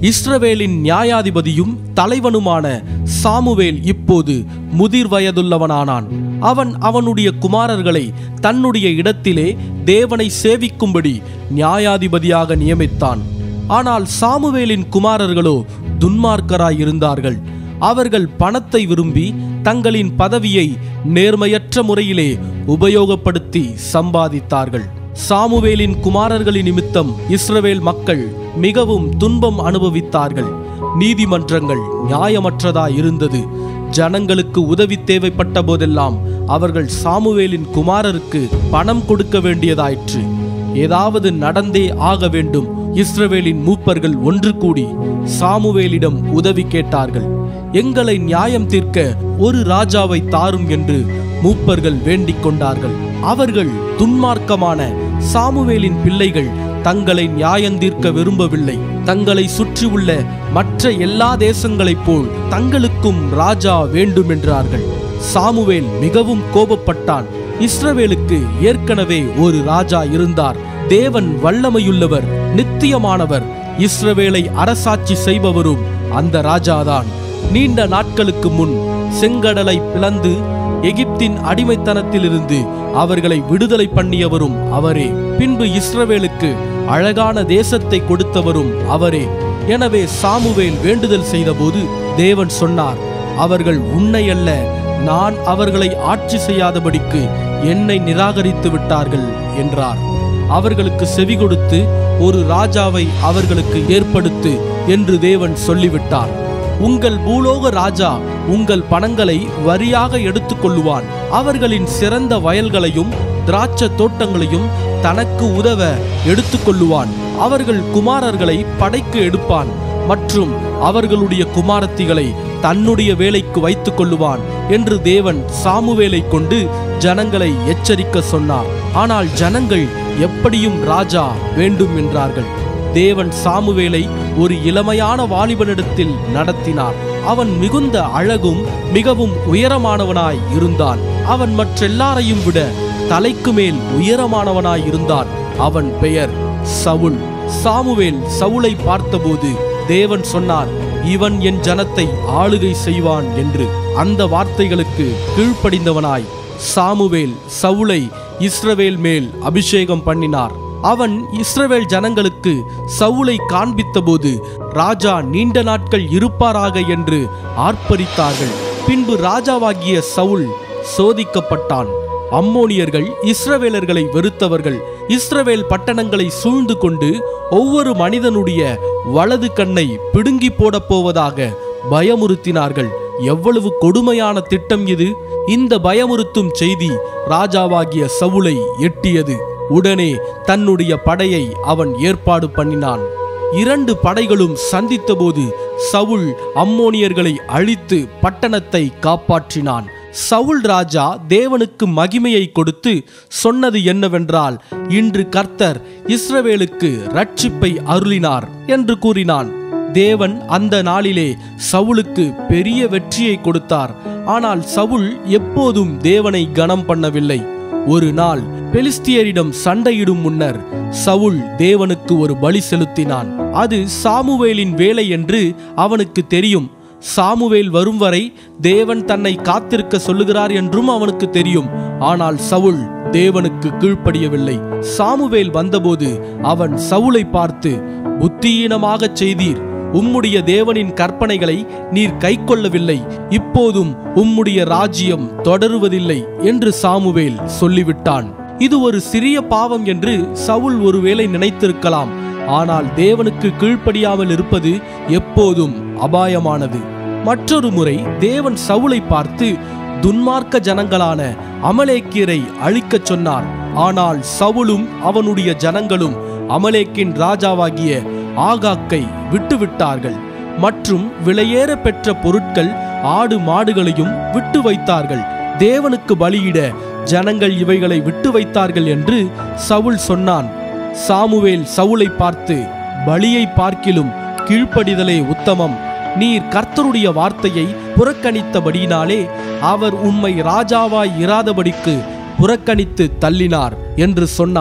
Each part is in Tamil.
இஸ்ரவேலின் நியாயாதிபதியும் தலைவனுமான சாமுவேல் இப்போது முதிர் வயதுள்ளவனானான் அவன் அவனுடைய குமாரர்களை தன்னுடைய இடத்திலே தேவனை சேவிக்கும்படி நியாயாதிபதியாக நியமித்தான் ஆனால் சாமுவேலின் குமாரர்களோ துன்மார்க்கராய் இருந்தார்கள் அவர்கள் பணத்தை விரும்பி தங்களின் பதவியை நேர்மையற்ற முறையிலே உபயோகப்படுத்தி சம்பாதித்தார்கள் சாமுவேலின் குமாரர்களின் நிமித்தம் இஸ்ரவேல் மக்கள் மிகவும் துன்பம் அனுபவித்தார்கள் நீதிமன்றங்கள் நியாயமற்றதாய் இருந்தது ஜனங்களுக்கு உதவி தேவைப்பட்ட போதெல்லாம் அவர்கள் சாமுவேலின் குமாரருக்கு பணம் கொடுக்க வேண்டியதாயிற்று ஏதாவது நடந்தே ஆக வேண்டும் இஸ்ரவேலின் மூப்பர்கள் ஒன்று கூடி சாமுவேலிடம் உதவி கேட்டார்கள் எங்களை நியாயம் தீர்க்க ஒரு ராஜாவை தாரும் என்று மூப்பர்கள் வேண்டிக் கொண்டார்கள் அவர்கள் துன்மார்க்கமான சாமுவேலின் பிள்ளைகள் தங்களை நியாயந்தீர்க்க விரும்பவில்லை தங்களை சுற்றியுள்ள மற்ற எல்லா தேசங்களைப் போல் தங்களுக்கும் ராஜா வேண்டுமென்றார்கள் சாமுவேல் மிகவும் கோபப்பட்டான் இஸ்ரவேலுக்கு ஏற்கனவே ஒரு ராஜா இருந்தார் தேவன் வல்லமையுள்ளவர் நித்தியமானவர் இஸ்ரவேலை அரசாட்சி செய்பவரும் அந்த ராஜாதான் நீண்ட நாட்களுக்கு முன் செங்கடலை பிளந்து எகிப்தின் அடிமைத்தனத்திலிருந்து அவர்களை விடுதலை பண்ணியவரும் அவரே பின்பு இஸ்ரவேலுக்கு அழகான தேசத்தை கொடுத்தவரும் அவரே எனவே சாமுவேல் வேண்டுதல் செய்தபோது தேவன் சொன்னார் அவர்கள் உன்னை அல்ல நான் அவர்களை ஆட்சி செய்யாதபடிக்கு என்னை நிராகரித்து விட்டார்கள் என்றார் அவர்களுக்கு செவி கொடுத்து ஒரு ராஜாவை அவர்களுக்கு ஏற்படுத்து என்று தேவன் சொல்லிவிட்டார் உங்கள் பூலோக ராஜா உங்கள் பணங்களை வரியாக எடுத்துக்கொள்ளுவான் அவர்களின் சிறந்த வயல்களையும் திராட்சை தோட்டங்களையும் தனக்கு உதவ எடுத்துக்கொள்ளுவான் அவர்கள் குமாரர்களை படைக்கு எடுப்பான் மற்றும் அவர்களுடைய குமாரத்திகளை தன்னுடைய வேலைக்கு வைத்துக் கொள்ளுவான் என்று தேவன் சாமுவேலை கொண்டு ஜனங்களை எச்சரிக்க சொன்னார் ஆனால் ஜனங்கள் எப்படியும் ராஜா வேண்டும் என்றார்கள் தேவன் சாமுவேலை ஒரு இளமையான வாலிபனிடத்தில் நடத்தினார் அவன் மிகுந்த அழகும் மிகவும் உயரமானவனாய் இருந்தான் அவன் மற்றெல்லாரையும் விட தலைக்கு மேல் உயரமானவனாய் இருந்தான் அவன் பெயர் சவுல் சாமுவேல் சவுலை பார்த்தபோது தேவன் சொன்னார் இவன் என் ஜனத்தை ஆளுகை செய்வான் என்று அந்த வார்த்தைகளுக்கு கீழ்ப்படிந்தவனாய் சாமுவேல் சவுலை இஸ்ரவேல் மேல் அபிஷேகம் பண்ணினார் அவன் இஸ்ரவேல் ஜனங்களுக்கு சவுலை காண்பித்தபோது ராஜா நீண்ட நாட்கள் இருப்பாராக என்று ஆர்ப்பரித்தார்கள் பின்பு ராஜாவாகிய சவுல் சோதிக்கப்பட்டான் அம்மோனியர்கள் இஸ்ரவேலர்களை வெறுத்தவர்கள் இஸ்ரவேல் பட்டணங்களை சூழ்ந்து கொண்டு ஒவ்வொரு மனிதனுடைய வலது கண்ணை பிடுங்கி போடப் போவதாக பயமுறுத்தினார்கள் எவ்வளவு கொடுமையான திட்டம் இது இந்த பயமுறுத்தும் செய்தி ராஜாவாகிய சவுலை எட்டியது உடனே தன்னுடைய படையை அவன் ஏற்பாடு பண்ணினான் இரண்டு படைகளும் சந்தித்தபோது சவுல் அம்மோனியர்களை அழித்து பட்டணத்தை காப்பாற்றினான் சவுல் ராஜா தேவனுக்கு மகிமையை கொடுத்து சொன்னது என்னவென்றால் இன்று கர்த்தர் இஸ்ரவேலுக்கு ரட்சிப்பை அருளினார் என்று கூறினான் தேவன் அந்த நாளிலே சவுலுக்கு பெரிய வெற்றியை கொடுத்தார் ஆனால் சவுல் எப்போதும் தேவனை கனம் பண்ணவில்லை ஒரு நாள் பெலிஸ்தியரிடம் சண்டையிடும் முன்னர் சவுல் தேவனுக்கு ஒரு பலி செலுத்தினான் அது சாமுவேலின் வேலை என்று அவனுக்கு தெரியும் சாமுவேல் வரும் வரை தேவன் தன்னை காத்திருக்க சொல்லுகிறார் என்றும் அவனுக்கு தெரியும் ஆனால் சவுல் தேவனுக்கு கீழ்ப்படியவில்லை சாமுவேல் வந்தபோது அவன் சவுலை பார்த்து புத்தியீனமாகச் செய்தீர் உம்முடைய தேவனின் கற்பனைகளை நீர் கைக்கொள்ளவில்லை இப்போதும் உம்முடைய ராஜ்யம் தொடருவதில்லை என்று சாமுவேல் சொல்லிவிட்டான் இது ஒரு சிறிய பாவம் என்று சவுல் ஒருவேளை நினைத்திருக்கலாம் ஆனால் தேவனுக்கு கீழ்ப்படியாமல் இருப்பது எப்போதும் அபாயமானது மற்றொரு முறை தேவன் சவுலை பார்த்து துன்மார்க்க ஜனங்களான அமலேக்கியரை அழிக்கச் சொன்னார் ஆனால் சவுலும் அவனுடைய ஜனங்களும் அமலேக்கின் ராஜாவாகிய ஆகாக்கை விட்டுவிட்டார்கள் மற்றும் விலையேற பெற்ற பொருட்கள் ஆடு மாடுகளையும் விட்டு வைத்தார்கள் தேவனுக்கு பலியிட ஜனங்கள் இவைகளை விட்டு வைத்தார்கள் என்று சவுல் சொன்னான் சாமுவேல் சவுலை பார்த்து பலியை பார்க்கிலும் கீழ்ப்படிதலே உத்தமம் நீர் கர்த்தருடைய வார்த்தையை புறக்கணித்தபடியினாலே அவர் உம்மை ராஜாவாய் இராதபடிக்கு புறக்கணித்து தள்ளினார் என்று சொன்னான்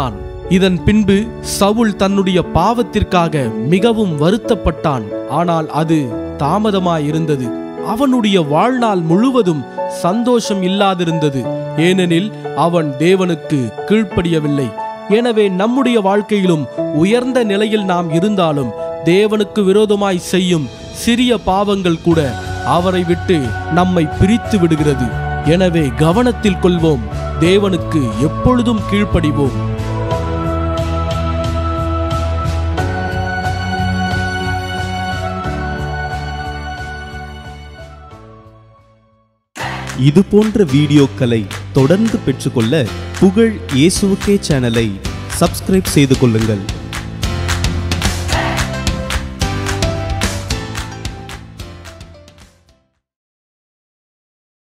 இதன் பின்பு சவுல் தன்னுடைய பாவத்திற்காக மிகவும் வருத்தப்பட்டான் ஆனால் அது தாமதமாயிருந்தது அவனுடைய வாழ்நாள் முழுவதும் சந்தோஷம் இல்லாதிருந்தது ஏனெனில் அவன் தேவனுக்கு கீழ்ப்படியவில்லை எனவே நம்முடைய வாழ்க்கையிலும் உயர்ந்த நிலையில் நாம் இருந்தாலும் தேவனுக்கு விரோதமாய் செய்யும் சிறிய பாவங்கள் கூட அவரை விட்டு நம்மை பிரித்து விடுகிறது எனவே கவனத்தில் கொள்வோம் தேவனுக்கு எப்பொழுதும் கீழ்ப்படிவோம் இது போன்ற வீடியோக்களை தொடர்ந்து பெற்றுக்கொள்ள புகழ் இயேசுவுக்கே சேனலை சப்ஸ்கிரைப் செய்து கொள்ளுங்கள்